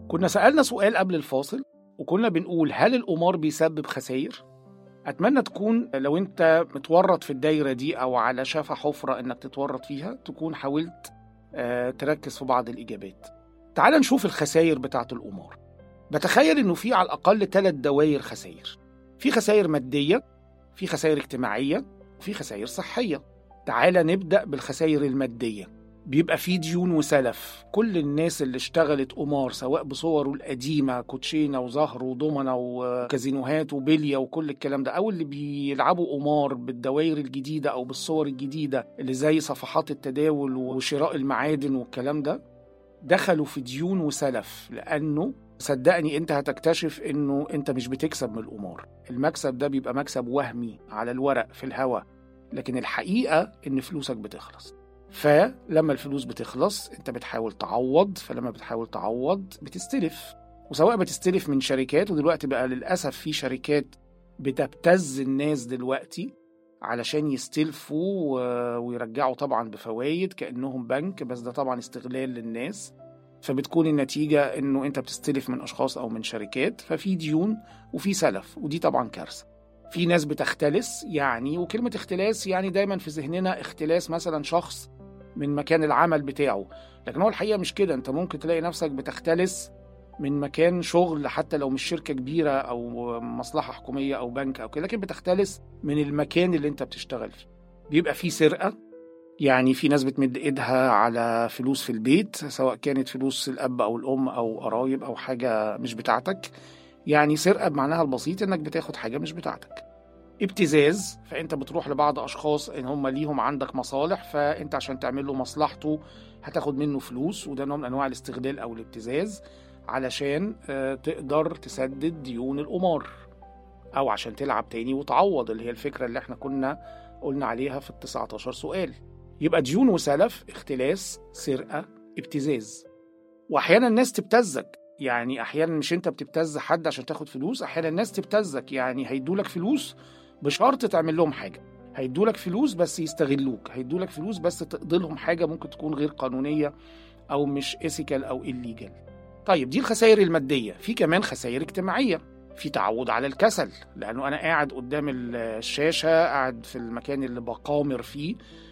كنا سألنا سؤال قبل الفاصل وكنا بنقول هل القمار بيسبب خسائر؟ أتمنى تكون لو أنت متورط في الدايرة دي أو على شفا حفرة إنك تتورط فيها تكون حاولت آه، تركز في بعض الإجابات تعال نشوف الخسائر بتاعة القمار بتخيل إنه في على الأقل ثلاث دوائر خسائر في خسائر مادية في خسائر اجتماعية وفي خسائر صحية تعال نبدأ بالخسائر المادية بيبقى في ديون وسلف كل الناس اللي اشتغلت قمار سواء بصوره القديمة كوتشينة وزهر وضمنة وكازينوهات وبلية وكل الكلام ده أو اللي بيلعبوا قمار بالدوائر الجديدة أو بالصور الجديدة اللي زي صفحات التداول وشراء المعادن والكلام ده دخلوا في ديون وسلف لأنه صدقني انت هتكتشف انه انت مش بتكسب من القمار المكسب ده بيبقى مكسب وهمي على الورق في الهوا لكن الحقيقة ان فلوسك بتخلص فلما الفلوس بتخلص انت بتحاول تعوض فلما بتحاول تعوض بتستلف وسواء بتستلف من شركات ودلوقتي بقى للأسف في شركات بتبتز الناس دلوقتي علشان يستلفوا ويرجعوا طبعا بفوايد كأنهم بنك بس ده طبعا استغلال للناس فبتكون النتيجة انه انت بتستلف من اشخاص او من شركات ففي ديون وفي سلف ودي طبعا كارثة في ناس بتختلس يعني وكلمة اختلاس يعني دايما في ذهننا اختلاس مثلا شخص من مكان العمل بتاعه لكن هو الحقيقة مش كده انت ممكن تلاقي نفسك بتختلس من مكان شغل حتى لو مش شركة كبيرة أو مصلحة حكومية أو بنك أو كده لكن بتختلس من المكان اللي أنت بتشتغل فيه بيبقى فيه سرقة يعني في ناس بتمد ايدها على فلوس في البيت سواء كانت فلوس الاب او الام او قرايب او حاجه مش بتاعتك يعني سرقه بمعناها البسيط انك بتاخد حاجه مش بتاعتك ابتزاز فانت بتروح لبعض اشخاص ان هم ليهم عندك مصالح فانت عشان تعمل له مصلحته هتاخد منه فلوس وده نوع من انواع الاستغلال او الابتزاز علشان تقدر تسدد ديون القمار او عشان تلعب تاني وتعوض اللي هي الفكره اللي احنا كنا قلنا عليها في ال 19 سؤال يبقى ديون وسلف اختلاس سرقه ابتزاز واحيانا الناس تبتزك يعني احيانا مش انت بتبتز حد عشان تاخد فلوس احيانا الناس تبتزك يعني هيدولك فلوس بشرط تعمل لهم حاجه هيدولك فلوس بس يستغلوك هيدولك فلوس بس تقضي لهم حاجه ممكن تكون غير قانونيه او مش ايثيكال او الليجال طيب دي الخسائر الماديه في كمان خسائر اجتماعيه في تعود على الكسل لانه انا قاعد قدام الشاشه قاعد في المكان اللي بقامر فيه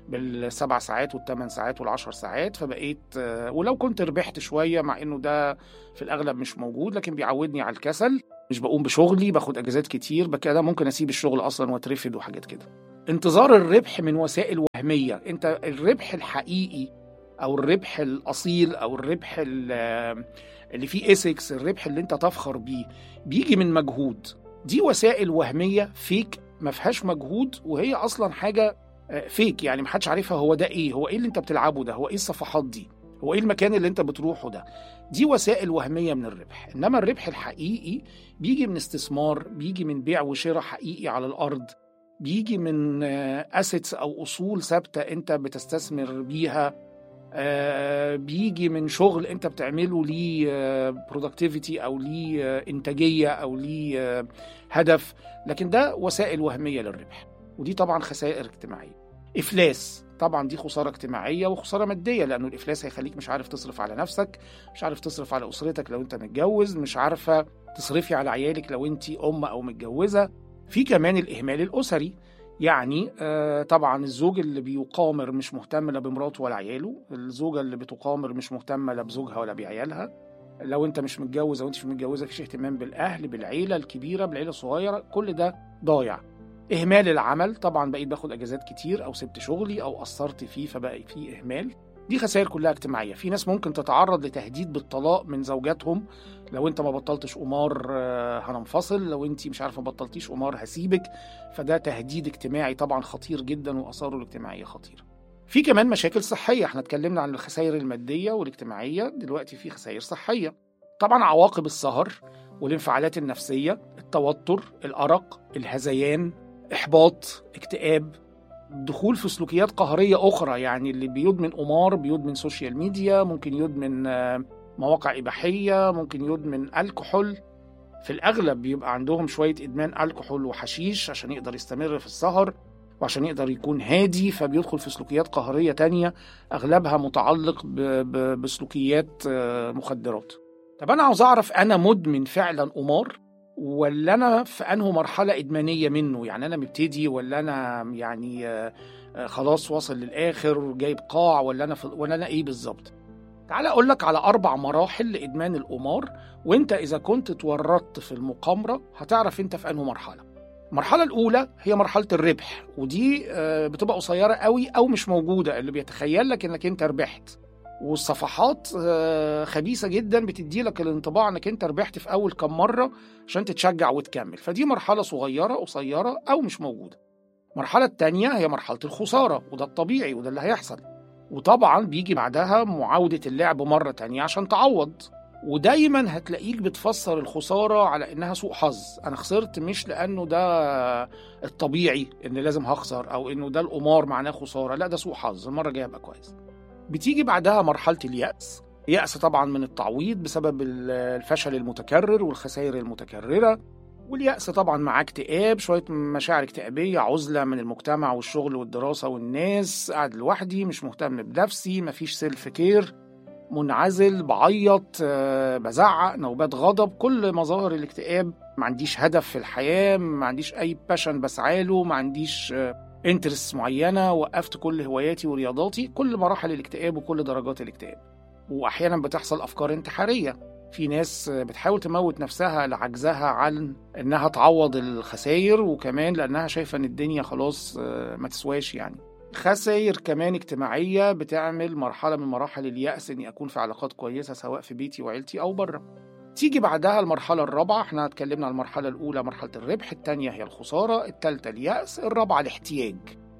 بالسبع ساعات والثمان ساعات والعشر ساعات فبقيت ولو كنت ربحت شوية مع انه ده في الاغلب مش موجود لكن بيعودني على الكسل مش بقوم بشغلي باخد اجازات كتير بكده ممكن اسيب الشغل اصلا واترفد وحاجات كده انتظار الربح من وسائل وهمية انت الربح الحقيقي او الربح الاصيل او الربح اللي فيه اسكس الربح اللي انت تفخر بيه بيجي من مجهود دي وسائل وهمية فيك ما فيهاش مجهود وهي اصلا حاجه فيك يعني محدش عارفها هو ده ايه هو ايه اللي انت بتلعبه ده هو ايه الصفحات دي هو ايه المكان اللي انت بتروحه ده دي وسائل وهميه من الربح انما الربح الحقيقي بيجي من استثمار بيجي من بيع وشراء حقيقي على الارض بيجي من اسيتس او اصول ثابته انت بتستثمر بيها بيجي من شغل انت بتعمله ليه برودكتيفيتي او ليه انتاجيه او ليه هدف لكن ده وسائل وهميه للربح ودي طبعا خسائر اجتماعيه افلاس طبعا دي خساره اجتماعيه وخساره ماديه لانه الافلاس هيخليك مش عارف تصرف على نفسك مش عارف تصرف على اسرتك لو انت متجوز مش عارفه تصرفي على عيالك لو انت ام او متجوزه في كمان الاهمال الاسري يعني آه طبعا الزوج اللي بيقامر مش مهتم لا بمراته ولا عياله الزوجه اللي بتقامر مش مهتمه لا بزوجها ولا بعيالها لو انت مش متجوز او انت مش متجوزه مفيش اهتمام بالاهل بالعيله الكبيره بالعيله الصغيره كل ده ضايع اهمال العمل طبعا بقيت باخد اجازات كتير او سبت شغلي او قصرت فيه فبقى فيه اهمال دي خسائر كلها اجتماعيه في ناس ممكن تتعرض لتهديد بالطلاق من زوجاتهم لو انت ما بطلتش قمار هننفصل لو انت مش عارفه بطلتيش قمار هسيبك فده تهديد اجتماعي طبعا خطير جدا واثاره الاجتماعيه خطيره في كمان مشاكل صحيه احنا اتكلمنا عن الخسائر الماديه والاجتماعيه دلوقتي في خسائر صحيه طبعا عواقب السهر والانفعالات النفسيه التوتر الارق الهذيان احباط اكتئاب دخول في سلوكيات قهريه اخرى يعني اللي بيدمن قمار بيدمن سوشيال ميديا ممكن يدمن مواقع اباحيه ممكن يدمن الكحول في الاغلب بيبقى عندهم شويه ادمان الكحول وحشيش عشان يقدر يستمر في السهر وعشان يقدر يكون هادي فبيدخل في سلوكيات قهريه تانية اغلبها متعلق بسلوكيات مخدرات طب انا عاوز اعرف انا مدمن فعلا قمار ولا انا في انه مرحله ادمانيه منه يعني انا مبتدي ولا انا يعني آه، آه، خلاص واصل للاخر جايب قاع ولا انا في ولا انا ايه بالظبط تعال اقول لك على اربع مراحل لادمان القمار وانت اذا كنت اتورطت في المقامره هتعرف انت في انه مرحله المرحله الاولى هي مرحله الربح ودي آه، بتبقى قصيره قوي او مش موجوده اللي بيتخيل لك انك انت ربحت والصفحات آه، خبيثه جدا بتدي لك الانطباع انك انت ربحت في اول كام مره عشان تتشجع وتكمل فدي مرحله صغيره قصيره او مش موجوده المرحله الثانيه هي مرحله الخساره وده الطبيعي وده اللي هيحصل وطبعا بيجي بعدها معاوده اللعب مره تانية عشان تعوض ودايما هتلاقيك بتفسر الخساره على انها سوء حظ انا خسرت مش لانه ده الطبيعي ان لازم هخسر او انه ده القمار معناه خساره لا ده سوء حظ المره الجايه هبقى كويس بتيجي بعدها مرحله الياس يأس طبعا من التعويض بسبب الفشل المتكرر والخسائر المتكررة واليأس طبعا معاه اكتئاب شوية مشاعر اكتئابية عزلة من المجتمع والشغل والدراسة والناس قاعد لوحدي مش مهتم بنفسي مفيش سيلف كير منعزل بعيط آه، بزعق نوبات غضب كل مظاهر الاكتئاب ما عنديش هدف في الحياة ما عنديش أي باشن بسعاله ما عنديش انترست معينة وقفت كل هواياتي ورياضاتي كل مراحل الاكتئاب وكل درجات الاكتئاب وأحيانا بتحصل أفكار انتحارية في ناس بتحاول تموت نفسها لعجزها عن انها تعوض الخسائر وكمان لانها شايفه ان الدنيا خلاص آه، ما تسواش يعني خسائر كمان اجتماعيه بتعمل مرحله من مراحل اليأس اني اكون في علاقات كويسه سواء في بيتي وعيلتي او بره تيجي بعدها المرحلة الرابعة احنا اتكلمنا عن المرحلة الأولى مرحلة الربح الثانية هي الخسارة الثالثة اليأس الرابعة الاحتياج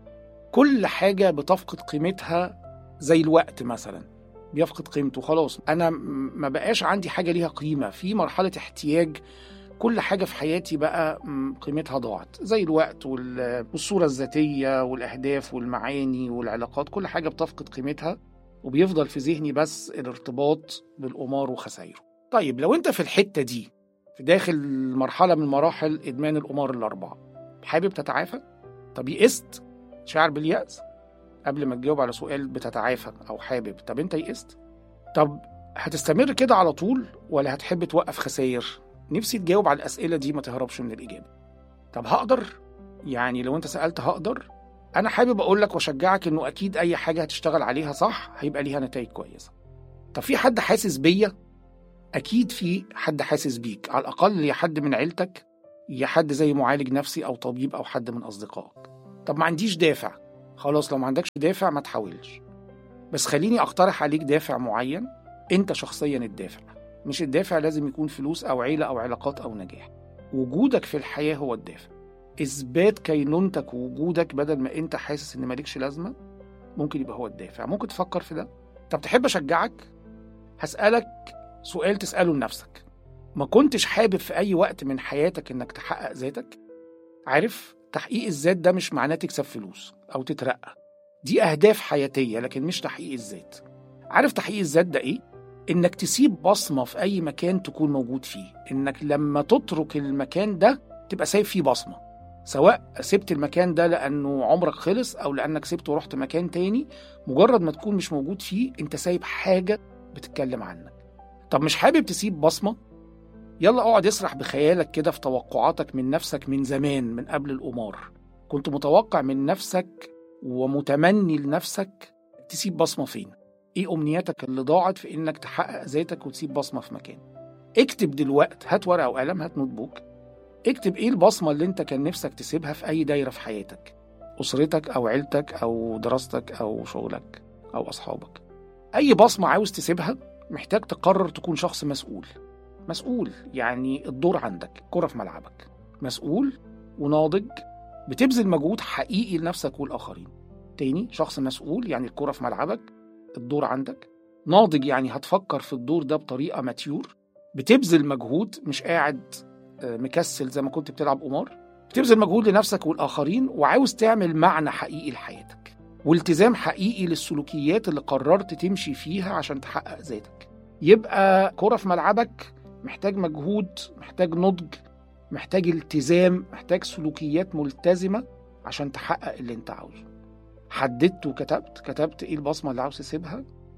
كل حاجة بتفقد قيمتها زي الوقت مثلا بيفقد قيمته خلاص أنا ما بقاش عندي حاجة ليها قيمة في مرحلة احتياج كل حاجة في حياتي بقى قيمتها ضاعت زي الوقت والصورة الذاتية والأهداف والمعاني والعلاقات كل حاجة بتفقد قيمتها وبيفضل في ذهني بس الارتباط بالقمار وخسايره طيب لو انت في الحتة دي في داخل مرحلة من مراحل إدمان القمار الأربعة حابب تتعافى؟ طب يئست؟ شعر باليأس؟ قبل ما تجاوب على سؤال بتتعافى أو حابب طب أنت يئست؟ طب هتستمر كده على طول ولا هتحب توقف خساير؟ نفسي تجاوب على الأسئلة دي ما تهربش من الإجابة طب هقدر؟ يعني لو أنت سألت هقدر أنا حابب أقول لك وأشجعك إنه أكيد أي حاجة هتشتغل عليها صح هيبقى ليها نتائج كويسة طب في حد حاسس بيا أكيد في حد حاسس بيك على الأقل يا حد من عيلتك يا حد زي معالج نفسي أو طبيب أو حد من أصدقائك طب ما عنديش دافع خلاص لو ما عندكش دافع ما تحاولش بس خليني أقترح عليك دافع معين أنت شخصيا الدافع مش الدافع لازم يكون فلوس أو عيلة أو علاقات أو نجاح وجودك في الحياة هو الدافع إثبات كينونتك ووجودك بدل ما أنت حاسس إن مالكش لازمة ممكن يبقى هو الدافع ممكن تفكر في ده طب تحب أشجعك هسألك سؤال تسأله لنفسك ما كنتش حابب في أي وقت من حياتك إنك تحقق ذاتك؟ عارف تحقيق الذات ده مش معناه تكسب فلوس أو تترقى دي أهداف حياتية لكن مش تحقيق الذات عارف تحقيق الذات ده إيه؟ إنك تسيب بصمة في أي مكان تكون موجود فيه إنك لما تترك المكان ده تبقى سايب فيه بصمة سواء سبت المكان ده لأنه عمرك خلص أو لأنك سبته ورحت مكان تاني مجرد ما تكون مش موجود فيه أنت سايب حاجة بتتكلم عنك طب مش حابب تسيب بصمة؟ يلا اقعد اسرح بخيالك كده في توقعاتك من نفسك من زمان من قبل القمار كنت متوقع من نفسك ومتمني لنفسك تسيب بصمة فين؟ ايه امنياتك اللي ضاعت في انك تحقق ذاتك وتسيب بصمة في مكان؟ اكتب دلوقت هات ورقة وقلم هات نوت بوك اكتب ايه البصمة اللي انت كان نفسك تسيبها في اي دايرة في حياتك أسرتك أو عيلتك أو دراستك أو شغلك أو أصحابك أي بصمة عاوز تسيبها محتاج تقرر تكون شخص مسؤول مسؤول يعني الدور عندك كرة في ملعبك مسؤول وناضج بتبذل مجهود حقيقي لنفسك والآخرين تاني شخص مسؤول يعني الكرة في ملعبك الدور عندك ناضج يعني هتفكر في الدور ده بطريقة ماتيور بتبذل مجهود مش قاعد آه، مكسل زي ما كنت بتلعب قمار بتبذل مجهود لنفسك والآخرين وعاوز تعمل معنى حقيقي لحياتك والتزام حقيقي للسلوكيات اللي قررت تمشي فيها عشان تحقق ذاتك يبقى كرة في ملعبك محتاج مجهود محتاج نضج محتاج التزام محتاج سلوكيات ملتزمة عشان تحقق اللي انت عاوزه حددت وكتبت كتبت ايه البصمة اللي عاوز تسيبها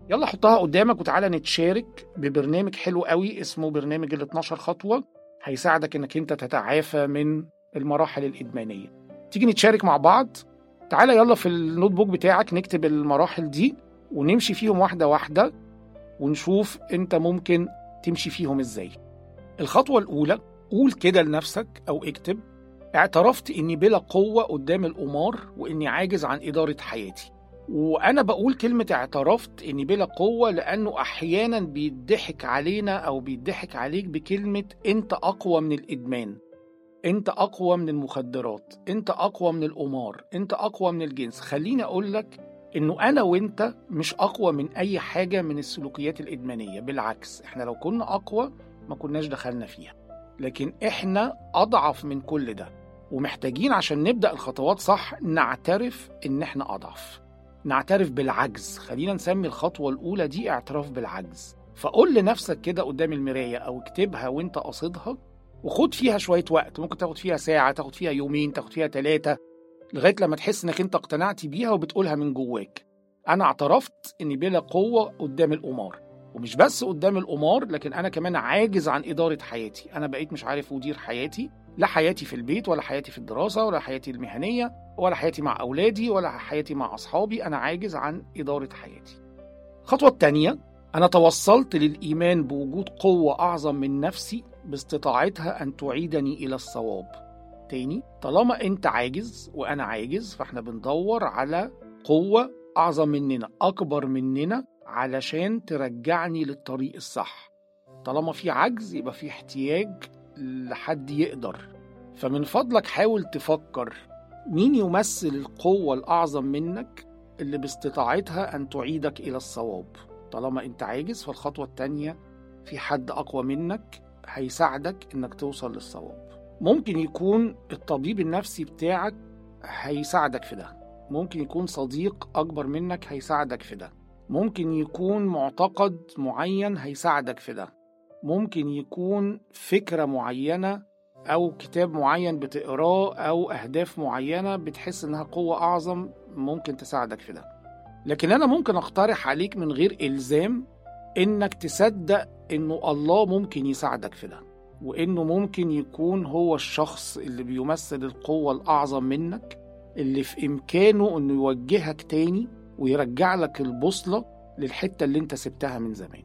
يلا حطها قدامك وتعالى نتشارك ببرنامج حلو قوي اسمه برنامج ال 12 خطوة هيساعدك انك انت تتعافى من المراحل الإدمانية تيجي نتشارك مع بعض تعالى يلا في النوت بوك بتاعك نكتب المراحل دي ونمشي فيهم واحدة واحدة ونشوف انت ممكن تمشي فيهم ازاي الخطوة الأولى قول كده لنفسك أو اكتب اعترفت إني بلا قوة قدام القمار وإني عاجز عن إدارة حياتي وأنا بقول كلمة اعترفت إني بلا قوة لأنه أحيانا بيضحك علينا أو بيضحك عليك بكلمة أنت أقوى من الإدمان أنت أقوى من المخدرات أنت أقوى من القمار أنت أقوى من الجنس خليني أقول لك إنه أنا وأنت مش أقوى من أي حاجة من السلوكيات الإدمانية بالعكس إحنا لو كنا أقوى ما كناش دخلنا فيها لكن إحنا أضعف من كل ده ومحتاجين عشان نبدأ الخطوات صح نعترف إن إحنا أضعف نعترف بالعجز خلينا نسمي الخطوة الأولى دي اعتراف بالعجز فقول لنفسك كده قدام المراية أو اكتبها وانت قصدها وخد فيها شوية وقت ممكن تاخد فيها ساعة تاخد فيها يومين تاخد فيها ثلاثة لغاية لما تحس انك انت اقتنعت بيها وبتقولها من جواك أنا اعترفت إني بلا قوة قدام القمار ومش بس قدام القمار لكن أنا كمان عاجز عن إدارة حياتي أنا بقيت مش عارف أدير حياتي لا حياتي في البيت ولا حياتي في الدراسة ولا حياتي المهنية ولا حياتي مع أولادي ولا حياتي مع أصحابي أنا عاجز عن إدارة حياتي الخطوة الثانية أنا توصلت للإيمان بوجود قوة أعظم من نفسي باستطاعتها أن تعيدني إلى الصواب تاني طالما أنت عاجز وأنا عاجز فإحنا بندور على قوة أعظم مننا أكبر مننا علشان ترجعني للطريق الصح طالما في عجز يبقى في احتياج لحد يقدر فمن فضلك حاول تفكر مين يمثل القوة الأعظم منك اللي باستطاعتها أن تعيدك إلى الصواب طالما أنت عاجز فالخطوة التانية في حد أقوى منك هيساعدك إنك توصل للصواب ممكن يكون الطبيب النفسي بتاعك هيساعدك في ده ممكن يكون صديق أكبر منك هيساعدك في ده ممكن يكون معتقد معين هيساعدك في ده ممكن يكون فكرة معينة أو كتاب معين بتقراه أو أهداف معينة بتحس إنها قوة أعظم ممكن تساعدك في ده لكن أنا ممكن أقترح عليك من غير إلزام إنك تصدق إنه الله ممكن يساعدك في ده وإنه ممكن يكون هو الشخص اللي بيمثل القوة الأعظم منك اللي في إمكانه إنه يوجهك تاني ويرجع لك البوصلة للحتة اللي أنت سبتها من زمان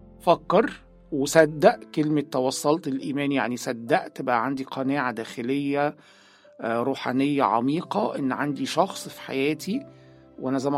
فكر وصدق كلمة توصلت الإيمان يعني صدقت بقى عندي قناعة داخلية روحانية عميقة إن عندي شخص في حياتي وأنا زي ما